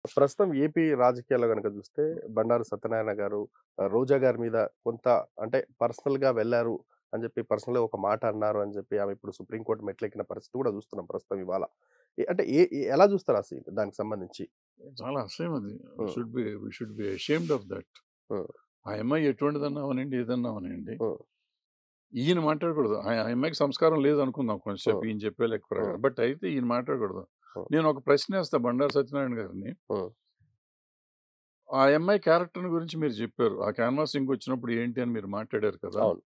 ప్రస్తుతం ఏపీ రాజకీయాల్లో గనక చూస్తే బండారు సత్యనారాయణ గారు ఆ, రోజా గారి మీద కొంత అంటే పర్సనల్ గా వెళ్ళారు అని చెప్పి పర్సనల్ గా ఒక మాట అన్నారు అని చెప్పి ఆమె ఇప్పుడు సుప్రీంకోర్టు మెట్లెక్కిన పరిస్థితి కూడా చూస్తున్నాం ప్రస్తుతం ఇవాళ ఏ- అంటే ఏ ఏ- ఎలా చూస్తారు అసలు దానికి సంబంధించి చాలా అసహ్యం అది Hmm. Should be we should be ashamed of that Hmm. ఆ అమ్మాయి ఎటువంటిదన్నా అవనండి ఏదన్నా అవనండి Hmm. ఈయన మాట్లాడకూడదు ఆ ఆ అమ్మాయికి సంస్కారం లేదు అనుకుందాం కొంచెంసేపు Hmm. ఈయన చెప్పే లెక్క ప్రకారం Hmm. బట్ అయితే ఈయన మాట్లాడకూడదు Hmm. నేను ఒక ప్రశ్న వేస్తా బండారు సత్యనారాయణ గారిని Hmm. ఆ అమ్మాయి క్యారెక్టర్ గురించి మీరు చెప్పారు ఆ క్యాన్వాసింగ్ వచ్చినప్పుడు ఏంటి అని మీరు మాట్లాడారు కదా అవును.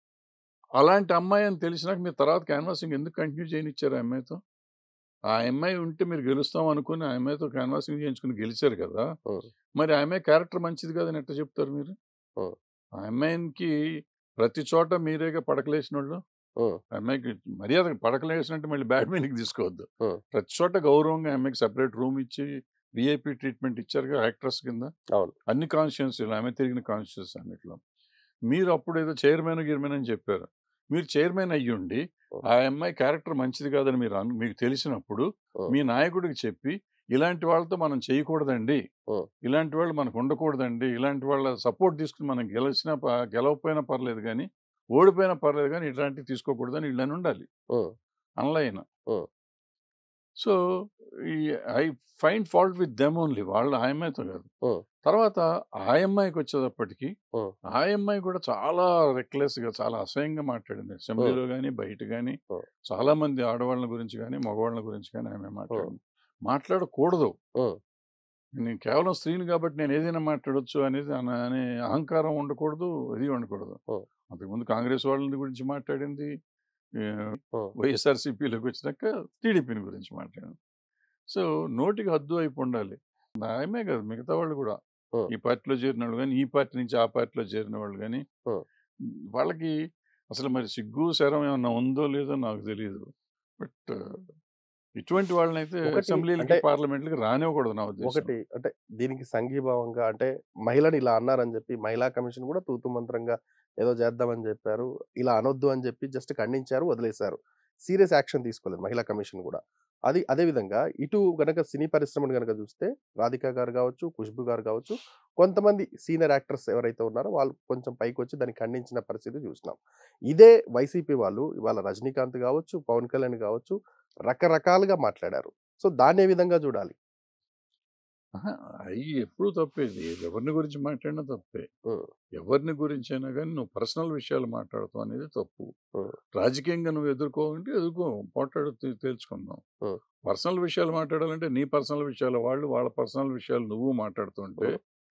అలాంటి అమ్మాయి అని తెలిసినాక మీరు తర్వాత క్యాన్వాసింగ్ ఎందుకు కంటిన్యూ చేయనిచ్చారు ఆ అమ్మాయితో ఆ అమ్మాయి ఉంటే మీరు గెలుస్తాం అనుకుని ఆ అమ్మాయితో క్యాన్వాసింగ్ చేయించుకుని గెలిచారు కదా Hmm. మరి ఆ అమ్మాయి క్యారెక్టర్ మంచిది కాదని ఎట్లా చెప్తారు మీరు Hmm. ఆ అమ్మాయికి ప్రతి చోట మీరేగా పడకలేసిన వాళ్ళు ఉమ్, ఆ అమ్మాయికి మర్యాద పడకలేసినట్టు మళ్ళీ బ్యాడ్ మీనింగ్ తీసుకోవద్దు Hmm. ప్రతి చోట గౌరవంగా ఆ అమ్మాయికి సెపరేట్ రూమ్ ఇచ్చి విఐపి ట్రీట్మెంట్ ఇచ్చారు యాక్ట్రెస్ కింద అవును. అన్ని కాన్స్టిట్యున్సీలు ఆమె తిరిగిన కాన్స్టిట్యూన్స్ అన్నిట్లో మీరు అప్పుడు ఏదో చైర్మన్ గిర్మన్ అని చెప్పారు మీరు చైర్మన్ అయ్యుండి Hmm. ఆ అమ్మాయి క్యారెక్టర్ మంచిది కాదని మీరు అను- మీకు తెలిసినప్పుడు Hmm. మీ నాయకుడికి చెప్పి ఇలాంటి వాళ్ళతో మనం చేయకూడదండి Hmm. ఇలాంటి వాళ్ళు మనకు ఉండకూడదండి ఇలాంటి వాళ్ళ సపోర్ట్ తీసుకుని మనం గెలిచినా ప- గెలవకపోయినా పర్లేదు కానీ ఓడిపోయినా పర్లేదు కానీ ఇలాంటివి తీసుకోకూడదని ఇళ్ళని ఉండాలి ఉమ్, అనలైన Hmm. సో ఈ I find fault with them only వాళ్ళు ఆ అమ్మాయితో కాదు Hmm. తర్వాత ఆ అమ్మాయికి వచ్చేటప్పటికి Hmm. ఆ అమ్మాయి కూడా చాలా రెక్లెస్ గా చాలా అసహ్యంగా మాట్లాడింది అసెంబ్లీలో కానీ బయట కానీ Hmm. చాలా మంది ఆడవాళ్ళ గురించి కానీ మగవాళ్ళ గురించి కానీ ఆమె మాట్లాడింది మాట్లాడకూడదు ఉమ్, నేను కేవలం స్త్రీని కాబట్టి నేను ఏదైనా మాట్లాడొచ్చు అనేది అన- అనే అహంకారం ఉండకూడదు ఇది ఉండకూడదు Hmm. అంతకుముందు కాంగ్రెస్ వాళ్ళ గురించి మాట్లాడింది Hmm. వైఎస్ఆర్సీపీలోకి వచ్చినాక టీడీపీని గురించి మాట్లాడింది సో నోటికి హద్దు అయిపో ఉండాలి ఆమె కాదు మిగతా వాళ్ళు కూడా Hmm. ఈ పార్టీలో చేరిన వాళ్ళు కానీ ఈ పార్టీ నుంచి ఆ పార్టీలో చేరిన వాళ్ళు కానీ Hmm. వాళ్ళకి అసలు మరి సిగ్గు శరం ఏమన్నా ఉందో లేదో నాకు తెలియదు బట్ ఇటువంటి వాళ్ళని అయితే ఒకటి అసెంబ్లీలకి అంటే- పార్లమెంట్లకి రానివ్వకూడదు నా ఉద్దేశం ఒకటి అంటే దీనికి సంఘీభావంగా అంటే మహిళని ఇలా అన్నారని చెప్పి మహిళా కమిషన్ కూడా తూతు మంత్రంగా ఏదో చేద్దామని చెప్పారు ఇలా అనొద్దు అని చెప్పి జస్ట్ ఖండించారు వదిలేశారు సీరియస్ యాక్షన్ తీసుకోలేదు మహిళా కమిషన్ కూడా అది అదే విధంగా ఇటు గనక సినీ పరిశ్రమను గనక చూస్తే రాధిక గారు కావచ్చు ఖుష్బు గారు కావచ్చు కొంతమంది సీనియర్ యాక్టర్స్ ఎవరైతే ఉన్నారో వాళ్ళు కొంచెం పైకి వచ్చి దాన్ని ఖండించిన పరిస్థితి చూసినాం ఇదే వైసీపీ వాళ్ళు ఇవాళ రజనీకాంత్ కావచ్చు పవన్ కళ్యాణ్ కావచ్చు రకరకాలుగా మాట్లాడారు సో దాన్ని ఏ విధంగా చూడాలి అవి ఎప్పుడు తప్పేది ఎవరిని గురించి మాట్లాడినా తప్పే ఉమ్, ఎవరిని గురించి అయినా కానీ నువ్వు పర్సనల్ విషయాలు మాట్లాడతావు అనేది తప్పు ఉమ్, రాజకీయంగా నువ్వు ఎదుర్కోవాలంటే ఎదుర్కో పోట్లాడు తె- తేల్చుకుందాం ఉమ్. పర్సనల్ విషయాలు మాట్లాడాలంటే నీ పర్సనల్ విషయాలు వాళ్ళు వాళ్ళ పర్సనల్ విషయాలు నువ్వు మాట్లాడుతుంటే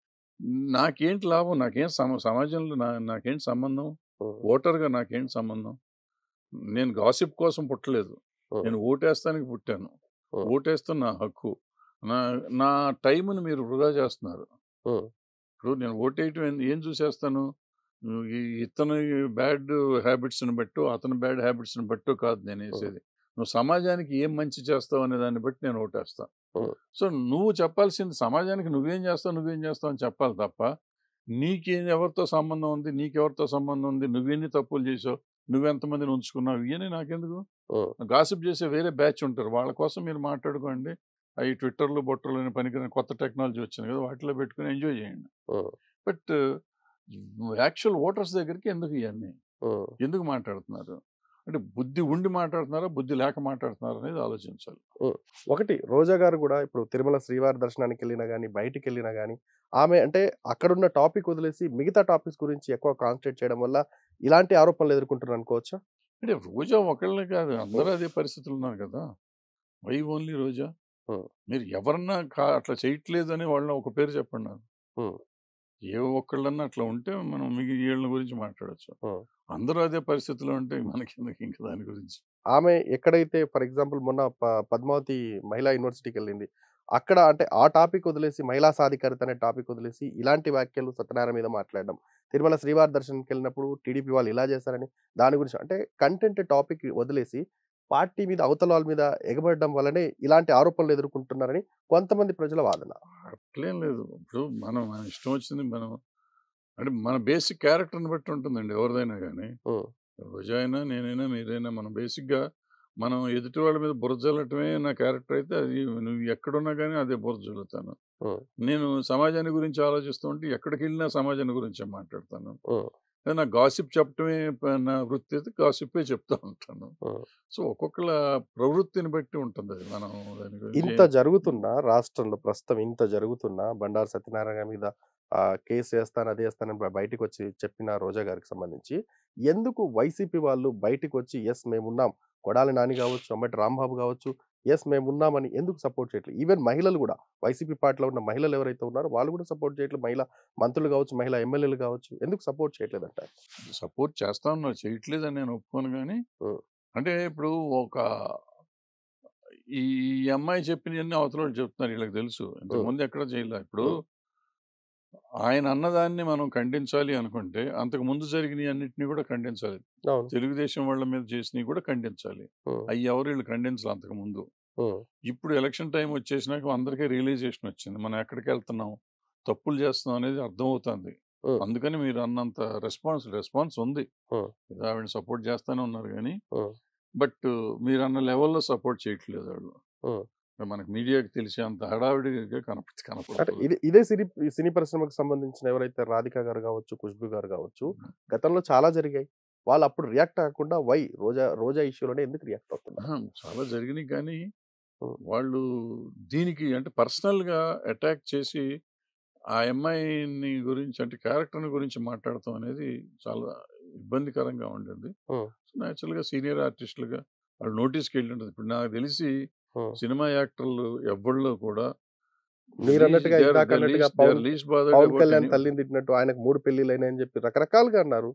నాకేంటి లాభం నాకేం సమ సమాజంలో నా నాకేంటి సంబంధం ఉమ్, ఓటర్గా నాకేంటి సంబంధం నేను గాసిప్ కోసం పుట్టలేదు ఉమ్, నేను ఓటేస్తానికి పుట్టాను ఉమ్. ఓటేస్తాను నా హక్కు నా నా టైంని మీరు వృధా చేస్తున్నారు ఉమ్, ఇప్పుడు నేను ఓటేయటం ఏం- ఏం చూసేస్తాను నువ్వు ఈ ఇతను బ్యాడ్ హ్యాబిట్స్ని బట్టు అతని బ్యాడ్ హ్యాబిట్స్ని బట్టు కాదు నేను వేసేది నువ్వు సమాజానికి ఏం మంచి చేస్తావు అనే దాన్ని బట్టి నేను ఓటేస్తాను Hmm. సో నువ్వు చెప్పాల్సింది సమాజానికి నువ్వేం చేస్తావు నువ్వేం చేస్తావు అని చెప్పాలి తప్ప నీకేం ఎవరితో సంబంధం ఉంది నీకెవరితో సంబంధం ఉంది నువ్వెన్ని తప్పులు చేసావు నువ్వెంతమందిని ఉంచుకున్నావు ఇవన్నీ నాకెందుకు ఉమ్, గాసిప్ చేసే వేరే బ్యాచ్ ఉంటారు వాళ్ళ కోసం మీరు మాట్లాడుకోండి అవి ట్విట్టర్లు బొట్టర్లు అని పనికిరాని కొత్త టెక్నాలజీ వచ్చింది కదా వాటిలో పెట్టుకుని ఎంజాయ్ చేయండి ఉమ్, బట్ యాక్చువల్ ఓటర్స్ దగ్గరికి ఎందుకు ఇవన్నీ ఉమ్. ఎందుకు మాట్లాడుతున్నారు అంటే బుద్ధి ఉండి మాట్లాడుతున్నారా బుద్ధి లేక మాట్లాడుతున్నారా అనేది ఆలోచించాలి ఒకటి రోజా గారు కూడా ఇప్పుడు తిరుమల శ్రీవారి దర్శనానికి వెళ్ళినా కానీ బయటికి వెళ్ళినా కానీ ఆమె అంటే అక్కడున్న టాపిక్ వదిలేసి మిగతా టాపిక్స్ గురించి ఎక్కువ కాన్సన్ట్రేట్ చేయడం వల్ల ఇలాంటి ఆరోపణలు ఎదుర్కొంటున్నారు అనుకోవచ్చా అంటే రోజా ఒకళ్ళే కాదు అందరూ అదే పరిస్థితులు ఉన్నారు కదా వై ఓన్లీ రోజా Hmm. మీరు ఎవరన్నా కా- అట్లా చేయట్లేదు అని వాళ్ళని ఒక పేరు చెప్పండి నాకు Hmm. ఏ ఒక్కళ్ళన్నా అట్లా ఉంటే మనం మిగి వీళ్ళ గురించి మాట్లాడచ్చు Hmm. అందరూ అదే పరిస్థితిలో ఉంటే మనకి ఎందుకు ఇంకా దాని గురించి ఆమె ఎక్కడైతే ఫర్ ఎగ్జాంపుల్ మొన్న ప- పద్మావతి మహిళా యూనివర్సిటీకి వెళ్ళింది అక్కడ అంటే ఆ టాపిక్ వదిలేసి మహిళా సాధికారత అనే టాపిక్ వదిలేసి ఇలాంటి వ్యాఖ్యలు సత్యనారాయణ మీద మాట్లాడడం తిరుమల శ్రీవారి దర్శనంకి వెళ్ళినప్పుడు టీడీపీ వాళ్ళు ఇలా చేశారని దాని గురించి అంటే కంటెంట్ టాపిక్ వదిలేసి పార్టీ మీద అవతల వాళ్ళ మీద ఎగబడడం వల్లనే ఇలాంటి ఆరోపణలు ఎదుర్కొంటున్నారని కొంతమంది ప్రజల వాదన అట్లేం లేదు ఇప్పుడు మనం మన ఇష్టం వచ్చింది మనం అంటే మన బేసిక్ క్యారెక్టర్ని బట్టి ఉంటుందండి ఎవరిదైనా కానీ ఉమ్, రోజా అయినా నేనైనా మీరైనా మనం బేసిక్గా మనం ఎదుటి వాళ్ళ మీద బురద జల్లటమే నా క్యారెక్టర్ అయితే అది నువ్వు ఎక్కడున్నా కానీ అదే బురద జల్లుతాను ఉమ్, నేను సమాజాన్ని గురించి ఆలోచిస్తూ ఉంటే ఎక్కడికి వెళ్ళినా సమాజాన్ని గురించే మాట్లాడతాను ఉమ్, కానీ నా గాసిప్ చెప్పడమే ప- నా వృత్తి అయితే గాసిప్పే చెప్తూ ఉంటాను ఉమ్. సో ఒక్కొక్కల ప్రవృత్తిని బట్టి ఉంటుంది అది మనం దాని గురించి ఇంత జరుగుతున్నా రాష్ట్రంలో ప్రస్తుతం ఇంత జరుగుతున్నా బండారు సత్యనారాయణ మీద ఆ, కేసు వేస్తాను అది వేస్తానని బ- బయటికి వచ్చి చెప్పిన రోజా గారికి సంబంధించి ఎందుకు వైసీపీ వాళ్ళు బయటికి వచ్చి ఎస్ మేమున్నాం కొడాలి నాని కావచ్చు అమ్మటి రాంబాబు కావచ్చు ఎస్ మేమున్నామని ఎందుకు సపోర్ట్ చేయట్లేదు ఈవెన్ మహిళలు కూడా వైసీపీ పార్టీలో ఉన్న మహిళలు ఎవరైతే ఉన్నారో వాళ్ళు కూడా సపోర్ట్ చేయట్లేదు మహిళా మంత్రులు కావచ్చు మహిళా ఎమ్మెల్యేలు కావచ్చు ఎందుకు సపోర్ట్ చేయట్లేదు అంటారు సపోర్ట్ చేస్తా ఉన్నా చేయట్లేదని నేను ఒప్పుకోను కానీ ఉం. అంటే ఇప్పుడు ఒక ఈ ఈ అమ్మాయి చెప్పినవన్నీ అవతల వాళ్ళు చెప్తున్నారు వీళ్ళకి తెలుసు ఇంతకుముందు ఎక్కడ చేయలే ఇప్పుడు ఉం. ఆయన అన్నదాన్ని మనం ఖండించాలి అనుకుంటే అంతకు ముందు జరిగినవి అన్నింటినీ కూడా ఖండించాలి అవును తెలుగుదేశం వాళ్ళ మీద చేసినవి కూడా ఖండించాలి ఉం, అవి ఎవరు వీళ్ళు ఖండించాలి అంతకు ముందు ఉం, ఇప్పుడు ఎలక్షన్ టైం వచ్చేసినాక అందరికీ రియలైజేషన్ వచ్చింది మనం ఎక్కడికి వెళ్తున్నాం తప్పులు చేస్తున్నాం అనేది అర్థమవుతుంది ఉం, అందుకని మీరు అన్నంత రెస్పాన్స్ రెస్పాన్స్ ఉంది ఉం, ఏదో ఆవిడ సపోర్ట్ చేస్తానే ఉన్నారు కానీ ఉం, బట్ మీరు అన్న లెవెల్లో సపోర్ట్ చేయట్లేదు వాళ్ళు ఉం. మనకి మీడియాకి తెలిసే అంత హడావిడిగా కనప అంటే కనపడుతుంది ఇది ఇదే సినీ సినీ పరిశ్రమకు సంబంధించిన ఎవరైతే రాధిక గారు కావచ్చు ఖుష్బు గారు కావచ్చు గతంలో చాలా జరిగాయి వాళ్ళు అప్పుడు రియాక్ట్ అవ్వకుండా వై రోజా రోజా ఇష్యూలోనే ఎందుకు రియాక్ట్ అవుతున్నారు ఆహా, చాలా జరిగినాయి కానీ ఉం. వాళ్ళు దీనికి అంటే పర్సనల్ గా అటాక్ చేసి ఆ అమ్మాయిని గురించి అంటే క్యారెక్టర్ గురించి మాట్లాడటం అనేది చాలా ఇబ్బందికరంగా ఉండేది ఉం, నేచురల్ గా సీనియర్ ఆర్టిస్టులుగా వాళ్ళు నోటీస్కి వెళ్ళి ఉంటుంది ఇప్పుడు నాకు తెలిసి ఉం. సినిమా యాక్టర్లు ఎవరిలో కూడా మీరు అన్నట్టుగా ఇందాక అన్నట్టుగా పవన్ పవన్ కళ్యాణ్ తల్లిని తిట్టినట్టు ఆయనకు మూడు పెళ్లిళ్ళు అయినాయని చెప్పి రకరకాలుగా అన్నారు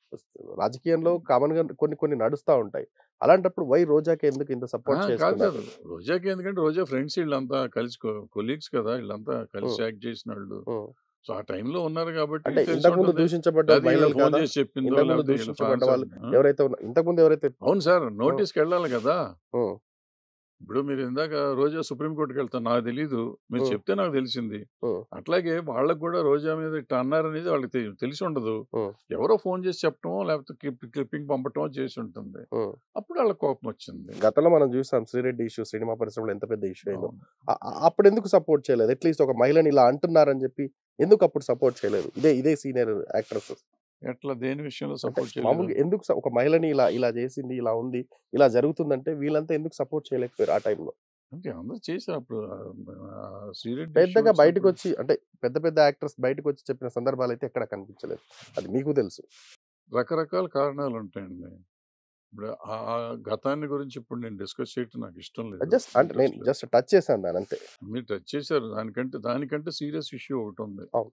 రాజకీయంలో కామన్ గా కొన్ని కొన్ని నడుస్తా ఉంటాయి అలాంటప్పుడు వై రోజాకి ఎందుకు ఇంత సపోర్ట్ కాదు చేస్తున్నారు కాదు రోజాకి ఎందుకంటే రోజా ఫ్రెండ్స్ వీళ్ళంతా కలిసి కొలీగ్స్ కదా వీళ్ళంతా కలిసి ఉం. యాక్ట్ చేసిన వాళ్ళు ఉం. సో ఆ టైంలో ఉన్నారు కాబట్టి అంటే తెలిసి ఇంతకు ముందు ఉంటుంది. దూషించబడ్డ అది వీళ్ళు మహిళలు ఫోన్ కాదా చేసి చెప్పిందో ఇంతకు ముందు లేకపోతే వీళ్ళ దూషించబడ్డ fans వాళ్ళు ఆ? ఎవరైతే ఉన్నా ఇంతకు ముందు ఎవరైతే అవును సార్ నోటీస్కి వెళ్ళాలి కదా ఉం, ఇప్పుడు మీరు ఇందాక రోజా సుప్రీం కోర్టుకి వెళ్తాను నాకు తెలీదు మీరు ఉం. చెప్తే నాకు తెలిసింది ఉం. అట్లాగే వాళ్ళకు కూడా రోజా మీద ఇట్లా అన్నారనేది వాళ్ళకి తె- తెలిసి ఉండదు ఉం. ఎవరో ఫోన్ చేసి చెప్పటమో లేకపోతే క్లిప్పింగ్ పంపటమో చేసి ఉంటుంది ఉం. అప్పుడు వాళ్ళకి కోపం వచ్చింది గతంలో మనం చూసాం శ్రీరెడ్డి ఇష్యూ సినిమా పరిశ్రమలో ఎంత పెద్ద ఇష్యూ అయిందో అవును. ఆ- ఆ- అప్పుడు ఎందుకు సపోర్ట్ చేయలేదు అట్లీస్ట్ ఒక మహిళని ఇలా అంటున్నారని చెప్పి ఎందుకు అప్పుడు సపోర్ట్ చేయలేదు ఇదే ఇదే సీనియర్ యాక్ట్రెస్ ఎట్లా దేని విషయంలో అంటే సపోర్ట్ మామూలుగా చేయలేదు ఎందుకు స- ఒక మహిళని ఇలా ఇలా చేసింది ఇలా ఉంది ఇలా జరుగుతుందంటే వీళ్ళంతా ఎందుకు సపోర్ట్ చేయలేకపోయారు ఆ టైంలో అంటే అందరూ చేశారు అప్పుడు ఆ, శ్రీరెడ్డి పెద్దగా issue బయటకు support- వచ్చి అంటే పెద్ద పెద్ద యాక్టర్స్ బయటకు వచ్చి చెప్పిన సందర్భాలు అయితే ఎక్కడ కనిపించలేదు అది మీకు తెలుసు రకరకాల కారణాలు ఉంటాయండి ఇప్పుడు ఆ ఆ గతాన్ని గురించి ఇప్పుడు నేను డిస్కస్ చేయటం నాకు ఇష్టం లేదు జస్ట్ అంటే నేను Interest లేదు. జస్ట్ టచ్ చేశాను దాని అంతే మీరు టచ్ చేశారు దానికంటే దానికంటే సీరియస్ ఇష్యూ ఒకటి ఉంది అవును.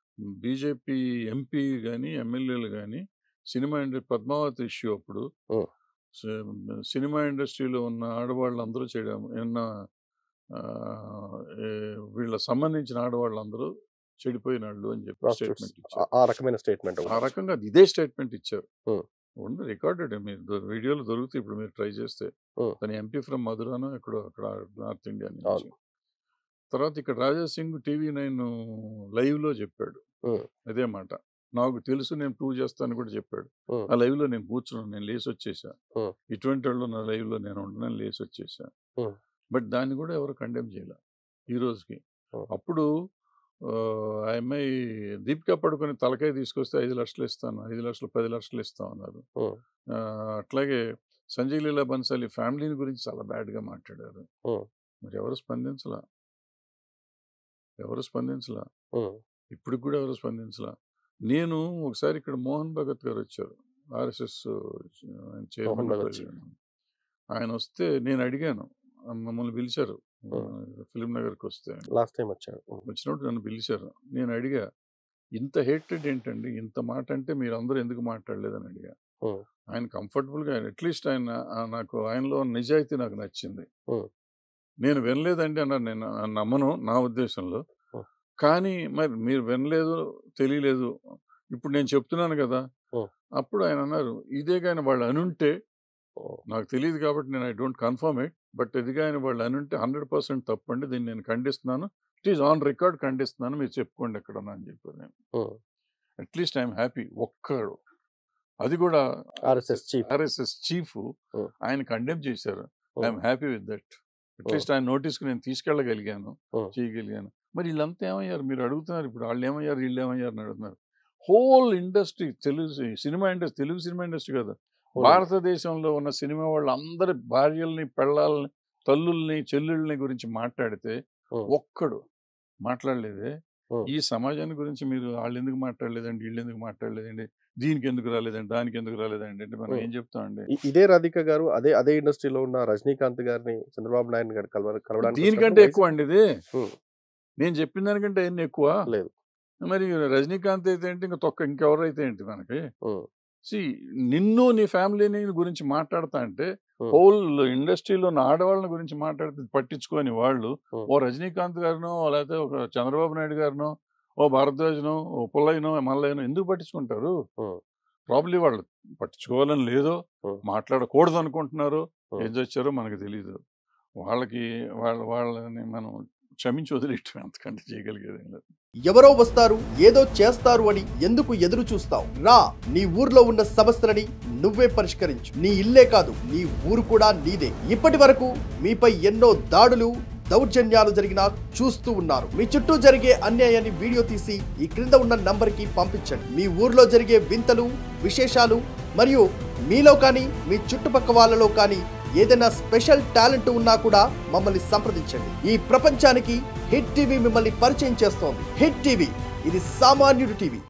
బీజేపీ ఎంపీ కానీ ఎమ్మెల్యేలు కానీ సినిమా ఇండస్ట్రీ పద్మావతి ఇష్యూ అప్పుడు ఉం. సి- సినిమా ఇండస్ట్రీలో ఉన్న ఆడవాళ్ళందరూ చేయడం ఏమన్నా ఆ, ఏ, వీళ్ళ సంబంధించిన ఆడవాళ్ళందరూ చెడిపోయిన వాళ్ళు అని చెప్పి Prostitutes. స్టేట్మెంట్ ఇచ్చారు ఆ- ఆ రకమైన స్టేట్మెంట్ ఆ రకంగా ఇదే స్టేట్మెంట్ ఇచ్చారు ఉం. ఉంది రికార్డెడ్ మీరు దొ- వీడియోలు దొరుకుతాయి ఇప్పుడు మీరు ట్రై చేస్తే ఉం. తన ఎంపీ ఫ్రమ్ మధురాను ఎక్కడో అక్కడ నార్త్ ఇండియా నుంచి అవును. తర్వాత ఇక్కడ Raja Singh TV nine live లో చెప్పాడు ఉం. అదే మాట నాకు తెలుసు నేను ప్రూవ్ చేస్తాను కూడా చెప్పాడు ఉం. ఆ లైవ్ లో నేను కూర్చున్నాను నేను లేచి వచ్చేసా ఉం. ఇటువంటి వాళ్ళు నా లైవ్ లో నేను ఉండను లేచి వచ్చేసా ఉం. బట్ దాన్ని కూడా ఎవరు కండెమ్ చేయాల ఈ రోజుకి ఉం. అప్పుడు ఆ ఆ అమ్మాయి దీపికా పడుకొని తలకాయ తీసుకొస్తే ఐదు లక్షలు ఇస్తాను ఐదు లక్షలు పది లక్షలు ఇస్తాం అన్నారు ఉం. ఆ, అట్లాగే సంజయ్ లీలా బన్సాలి ఫ్యామిలీని గురించి చాలా బ్యాడ్ గా మాట్లాడారు ఉం. మరి ఎవరు స్పందించలా ఎవరు స్పందించలా ఉం. ఇప్పుడు కూడా ఎవరు స్పందించలా నేను ఒకసారి ఇక్కడ మోహన్ భగత్ గారు వచ్చారు ఆర్ఎస్ఎస్ మోహన్ చైర్మన్ భగత్ జీ. ఆయన వస్తే నేను అడిగాను ఆ, మమ్మల్ని పిలిచారు ఉం. ఫిలిం నగర్కి వస్తే లాస్ట్ టైం వచ్చాడు ఉం. వచ్చినప్పుడు నన్ను పిలిచారు నేను అడిగా ఇంత హేటెడ్ ఏంటండి ఇంత మాట అంటే మీరు అందరూ ఎందుకు మాట్లాడలేదని అడిగా ఉం. ఆయన కంఫర్టబుల్గా అట్లీస్ట్ ఆయన ఆ, నాకు ఆయనలో నిజాయితీ నాకు నచ్చింది ఉం. నేను వినలేదండి అన్నారు నేను ఆ నమ్మను నా ఉద్దేశంలో ఉం. కానీ మరి మీరు వినలేదు తెలియలేదు ఇప్పుడు నేను చెప్తున్నాను కదా ఉం. అప్పుడు ఆయన అన్నారు ఇదే కానీ వాళ్ళు అనుంటే ఉం. నాకు తెలియదు కాబట్టి నేను I don't confirm it but ఇది కానీ వాళ్ళు అనుంటే హండ్రెడ్ పర్సెంట్ తప్పండి దీన్ని నేను ఖండిస్తున్నాను ఇట్ ఈస్ ఆన్ రికార్డ్ ఖండిస్తున్నాను మీరు చెప్పుకోండి ఎక్కడ అని చెప్పారు నేను ఉం. అట్లీస్ట్ ఐఎమ్ హ్యాపీ ఒక్కడు అది కూడా RSS chief RSS chief Hmm. ఆయన కండెమ్ చేశారు Hmm. I'm happy with that at least ఆయన నోటీస్కి నేను తీసుకెళ్ళగలిగాను Hmm. చేయగలిగాను మరి వీళ్ళంతా ఏమయ్యారు మీరు అడుగుతున్నారు ఇప్పుడు వాళ్ళు ఏమయ్యారు వీళ్ళు ఏమయ్యారు అని అడుగుతున్నారు హోల్ ఇండస్ట్రీ తెలుగు సి- cinema industry Telugu cinema industry కదా భారతదేశంలో ఉన్న సినిమా వాళ్ళు అందరి భార్యల్ని పెళ్ళాలని తల్లుల్ని చెల్లెళ్ళని గురించి మాట్లాడితే Hmm. ఒక్కడు మాట్లాడలేదే Hmm. ఈ సమాజాన్ని గురించి మీరు వాళ్ళు ఎందుకు మాట్లాడలేదండి వీళ్ళు ఎందుకు మాట్లాడలేదండి దీనికి ఎందుకు రాలేదండి దానికి ఎందుకు రాలేదండి అంటే మనం Hmm. ఏం చెప్తామండి ఇ- ఇదే రాధిక గారు అదే అదే ఇండస్ట్రీలో ఉన్న రజనీకాంత్ గారిని చంద్రబాబు నాయుడు గారు కలవ కలవడానికి దీనికంటే వచ్చినప్పుడు ఎక్కువ అండి ఇది Hmm. నేను చెప్పిన దానికంటే ఎన్ని ఎక్కువ లేదు మరి రజనీకాంత్ అయితే ఏంటి ఇంకా తొక్క ఇంకెవరైతే ఏంటి మనకి ఉమ్, సి నిన్ను నీ ఫ్యామిలీని గురించి మాట్లాడతా అంటే Hmm. హోల్ ఇండస్ట్రీలో ఉన్న ఆడవాళ్ళని గురించి మాట్లాడితే పట్టించుకొని వాళ్ళు Hmm. ఓ రజనీకాంత్ గారినో లేకపోతే ఒక చంద్రబాబు నాయుడు గారినో ఓ భారద్వాజనో ఓ పుల్లయ్యనో మల్లయ్యనో ఎందుకు పట్టించుకుంటారు Hmm. ప్రాబ్లీ వాళ్ళు పట్టించుకోవాలని లేదో Hmm. మాట్లాడకూడదు అనుకుంటున్నారు Hmm. ఏం వచ్చారో మనకు తెలియదు వాళ్ళకి వాళ్ళ వాళ్ళని మనం క్షమించి వదిలేయటం అంతకంటే చేయగలిగేది ఏం లేదు ఎవరో వస్తారు ఏదో చేస్తారు అని ఎందుకు ఎదురు చూస్తావు రా నీ ఊర్లో ఉన్న సమస్యలని నువ్వే పరిష్కరించు నీ ఇల్లే కాదు నీ ఊరు కూడా నీదే ఇప్పటి వరకు మీపై ఎన్నో దాడులు దౌర్జన్యాలు జరిగినా చూస్తూ ఉన్నారు మీ చుట్టూ జరిగే అన్యాయాన్ని వీడియో తీసి ఈ క్రింద ఉన్న నంబర్కి పంపించండి మీ ఊర్లో జరిగే వింతలు విశేషాలు మరియు మీలో కానీ మీ చుట్టుపక్క వాళ్ళలో కానీ ఏదైనా స్పెషల్ టాలెంట్ ఉన్నా కూడా మమ్మల్ని సంప్రదించండి ఈ ప్రపంచానికి హిట్ టీవీ మిమ్మల్ని పరిచయం చేస్తోంది హిట్ టీవీ ఇది సామాన్యుడి టీవీ